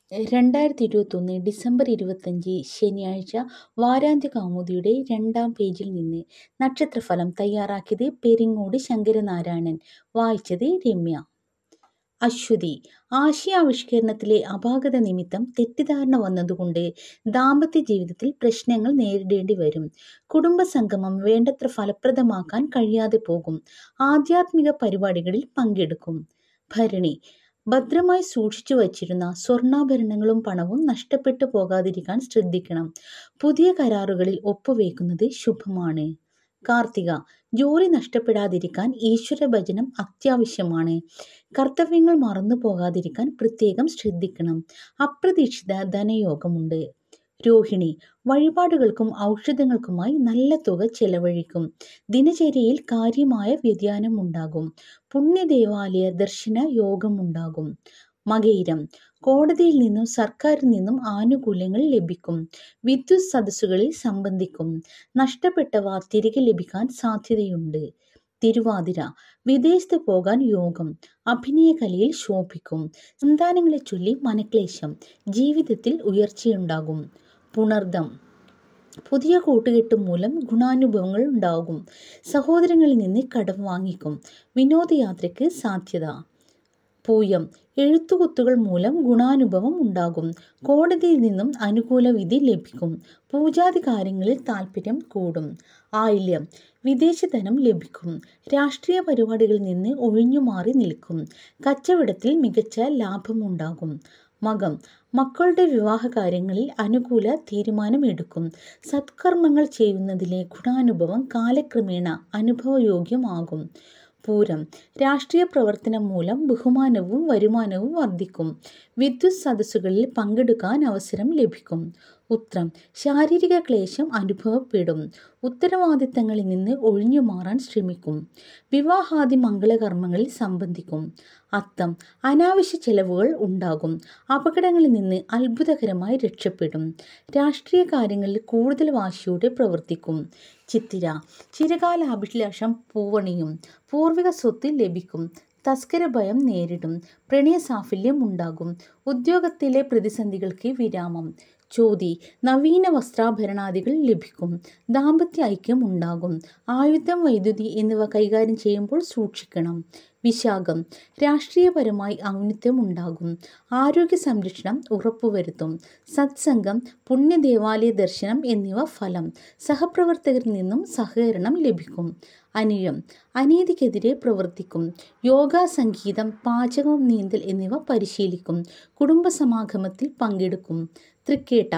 രണ്ടായിരത്തി ഇരുപത്തൊന്ന് ഡിസംബർ ഇരുപത്തഞ്ച് ശനിയാഴ്ച വാരാന്ത്യ കൗമുദിയുടെ രണ്ടാം പേജിൽ നിന്ന് നക്ഷത്രഫലം തയ്യാറാക്കിയത് പെരിങ്ങോട് ശങ്കരനാരായണൻ വായിച്ചത് രമ്യ അശ്വതി ആശയാവിഷ്കരണത്തിലെ അപാകത നിമിത്തം തെറ്റിദ്ധാരണ വന്നതുകൊണ്ട് ദാമ്പത്യ ജീവിതത്തിൽ പ്രശ്നങ്ങൾ നേരിടേണ്ടി വരും കുടുംബസംഗമം വേണ്ടത്ര ഫലപ്രദമാക്കാൻ കഴിയാതെ പോകും ആധ്യാത്മിക പരിപാടികളിൽ പങ്കെടുക്കും ഭരണി ഭദ്രമായി സൂക്ഷിച്ചു വച്ചിരുന്ന സ്വർണ്ണാഭരണങ്ങളും പണവും നഷ്ടപ്പെട്ടു പോകാതിരിക്കാൻ ശ്രദ്ധിക്കണം പുതിയ കരാറുകളിൽ ഒപ്പുവെക്കുന്നത് ശുഭമാണ് കാർത്തിക ജോലി നഷ്ടപ്പെടാതിരിക്കാൻ ഈശ്വര ഭജനം അത്യാവശ്യമാണ് കർത്തവ്യങ്ങൾ മറന്നു പോകാതിരിക്കാൻ പ്രത്യേകം ശ്രദ്ധിക്കണം അപ്രതീക്ഷിത ധനയോഗമുണ്ട് രോഹിണി വഴിപാടുകൾക്കും ഔഷധങ്ങൾക്കുമായി നല്ല തുക ചെലവഴിക്കും ദിനചര്യയിൽ കാര്യമായ വ്യതിയാനം ഉണ്ടാകും പുണ്യദേവാലയ ദർശന യോഗമുണ്ടാകും മകയിരം കോടതിയിൽ നിന്നും സർക്കാരിൽ നിന്നും ആനുകൂല്യങ്ങൾ ലഭിക്കും വിദ്യുത് സദസ്സുകളിൽ സംബന്ധിക്കും നഷ്ടപ്പെട്ടവ തിരികെ ലഭിക്കാൻ സാധ്യതയുണ്ട് തിരുവാതിര വിദേശത്ത് പോകാൻ യോഗം അഭിനയകലയിൽ ശോഭിക്കും സന്താനങ്ങളെ ചൊല്ലി മനക്ലേശം ജീവിതത്തിൽ ഉയർച്ചയുണ്ടാകും പുണർദം പുതിയ കൂട്ടുകെട്ട് മൂലം ഗുണാനുഭവങ്ങൾ ഉണ്ടാകും സഹോദരങ്ങളിൽ നിന്ന് കടം വാങ്ങിക്കും വിനോദയാത്രയ്ക്ക് സാധ്യത പൂയം എഴുത്തുകുത്തുകൾ മൂലം ഗുണാനുഭവം ഉണ്ടാകും കോടതിയിൽ നിന്നും അനുകൂല വിധി ലഭിക്കും പൂജാതി കാര്യങ്ങളിൽ താല്പര്യം കൂടും ആയില്യം വിദേശധനം ലഭിക്കും രാഷ്ട്രീയ പരിപാടികളിൽ നിന്ന് ഒഴിഞ്ഞു മാറി നിൽക്കും കച്ചവടത്തിൽ മികച്ച ലാഭമുണ്ടാകും മകം മക്കളുടെ വിവാഹ കാര്യങ്ങളിൽ അനുകൂല തീരുമാനമെടുക്കും സത്കർമ്മങ്ങൾ ചെയ്യുന്നതിലെ ഗുണാനുഭവം കാലക്രമേണ അനുഭവയോഗ്യമാകും പൂരം രാഷ്ട്രീയ പ്രവർത്തനം മൂലം ബഹുമാനവും വരുമാനവും വർദ്ധിക്കും വിദ്യുത് സദസ്സുകളിൽ പങ്കെടുക്കാൻ അവസരം ലഭിക്കും ഉത്രം ശാരീരിക ക്ലേശം അനുഭവപ്പെടും ഉത്തരവാദിത്തങ്ങളിൽ നിന്ന് ഒഴിഞ്ഞു മാറാൻ ശ്രമിക്കും വിവാഹാദി മംഗളകർമ്മങ്ങളിൽ സംബന്ധിക്കും അത്തം അനാവശ്യ ചെലവുകൾ ഉണ്ടാകും അപകടങ്ങളിൽ നിന്ന് അത്ഭുതകരമായി രക്ഷപ്പെടും രാഷ്ട്രീയ കാര്യങ്ങളിൽ കൂടുതൽ വാശിയോടെ പ്രവർത്തിക്കും ചിത്തിര ചിരകാലാഭിലാഷം പൂവണിയും പൂർവിക സ്വത്ത് ലഭിക്കും തസ്കര ഭയം നേരിടും പ്രണയ സാഫല്യം ഉണ്ടാകും ഉദ്യോഗത്തിലെ പ്രതിസന്ധികൾക്ക് വിരാമം ചോതി നവീന വസ്ത്രാഭരണാദികൾ ലഭിക്കും ദാമ്പത്യ ഐക്യം ഉണ്ടാകും ആയുധം വൈദ്യുതി എന്നിവ കൈകാര്യം ചെയ്യുമ്പോൾ സൂക്ഷിക്കണം വിശാഖം രാഷ്ട്രീയപരമായി ഔന്നിത്യം ഉണ്ടാകും ആരോഗ്യ സംരക്ഷണം ഉറപ്പുവരുത്തും സത്സംഗം പുണ്യദേവാലയ ദർശനം എന്നിവ ഫലം സഹപ്രവർത്തകരിൽ നിന്നും സഹകരണം ലഭിക്കും അനിഴം അനീതിക്കെതിരെ പ്രവർത്തിക്കും യോഗ സംഗീതം പാചകം നീന്തൽ എന്നിവ പരിശീലിക്കും കുടുംബസമാഗമത്തിൽ പങ്കെടുക്കും തൃക്കേട്ട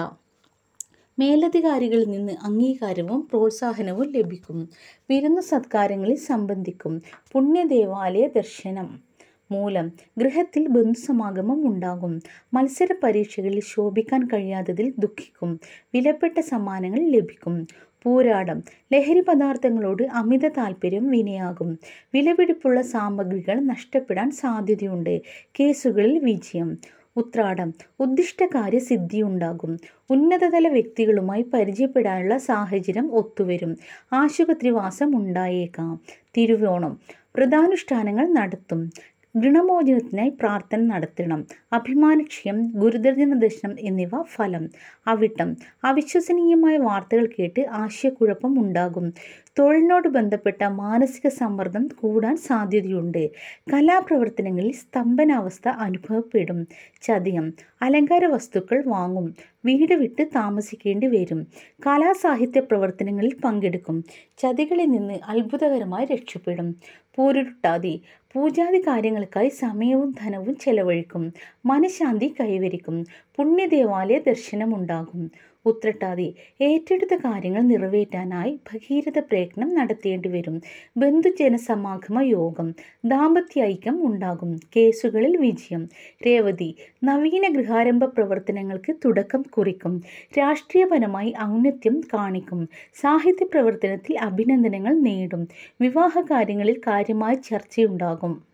മേലധികാരികളിൽ നിന്ന് അംഗീകാരവും പ്രോത്സാഹനവും ലഭിക്കും വിരുന്നു സത്കാരങ്ങളിൽ സംബന്ധിക്കും പുണ്യദേവാലയ ദർശനം മൂലം ഗൃഹത്തിൽ ബന്ധുസമാഗമം ഉണ്ടാകും മത്സര പരീക്ഷകളിൽ ശോഭിക്കാൻ കഴിയാത്തതിൽ ദുഃഖിക്കും വിലപ്പെട്ട സമ്മാനങ്ങൾ ലഭിക്കും പൂരാടം ലഹരി പദാർത്ഥങ്ങളോട് അമിത താല്പര്യം വിനയാകും വിലപിടിപ്പുള്ള സാമഗ്രികൾ നഷ്ടപ്പെടാൻ സാധ്യതയുണ്ട് കേസുകളിൽ വിജയം ഉത്രാടം ഉദ്ദിഷ്ടകാര്യ സിദ്ധിയുണ്ടാകും ഉന്നതതല വ്യക്തികളുമായി പരിചയപ്പെടാനുള്ള സാഹചര്യം ഒത്തുവരും ആശുപത്രിവാസം ഉണ്ടായേക്കാം തിരുവോണം വ്രതാനുഷ്ഠാനങ്ങൾ നടത്തും ഗൃണമോചനത്തിനായി പ്രാർത്ഥന നടത്തണം അഭിമാനക്ഷയം ഗുരുദർജന ദർശനം എന്നിവ ഫലം അവിട്ടം അവിശ്വസനീയമായ വാർത്തകൾ കേട്ട് ആശയക്കുഴപ്പം ഉണ്ടാകും തൊഴിലിനോട് ബന്ധപ്പെട്ട മാനസിക സമ്മർദ്ദം കൂടാൻ സാധ്യതയുണ്ട് കലാപ്രവർത്തനങ്ങളിൽ സ്തംഭനാവസ്ഥ അനുഭവപ്പെടും ചതയം അലങ്കാര വസ്തുക്കൾ വാങ്ങും വീട് വിട്ട് താമസിക്കേണ്ടി വരും കലാസാഹിത്യ പ്രവർത്തനങ്ങളിൽ പങ്കെടുക്കും ചതികളിൽ നിന്ന് അത്ഭുതകരമായി രക്ഷപ്പെടും പൂരുരുട്ടാതി പൂജാതി കാര്യങ്ങൾക്കായി സമയവും ധനവും ചെലവഴിക്കും മനഃശാന്തി കൈവരിക്കും പുണ്യദേവാലയ ദർശനമുണ്ടാകും ഉത്രട്ടാതി ഏറ്റെടുത്ത കാര്യങ്ങൾ നിറവേറ്റാനായി ഭഗീരഥ പ്രയത്നം നടത്തേണ്ടി വരും ബന്ധുജനസമാഗമ യോഗം ദാമ്പത്യ ഐക്യം ഉണ്ടാകും കേസുകളിൽ വിജയം രേവതി നവീന ഗൃഹാരംഭ പ്രവർത്തനങ്ങൾക്ക് തുടക്കം കുറിക്കും രാഷ്ട്രീയപരമായി ഔന്നത്യം കാണിക്കും സാഹിത്യ പ്രവർത്തനത്തിൽ അഭിനന്ദനങ്ങൾ നേടും വിവാഹ കാര്യങ്ങളിൽ കാര്യമായ ചർച്ചയുണ്ടാകും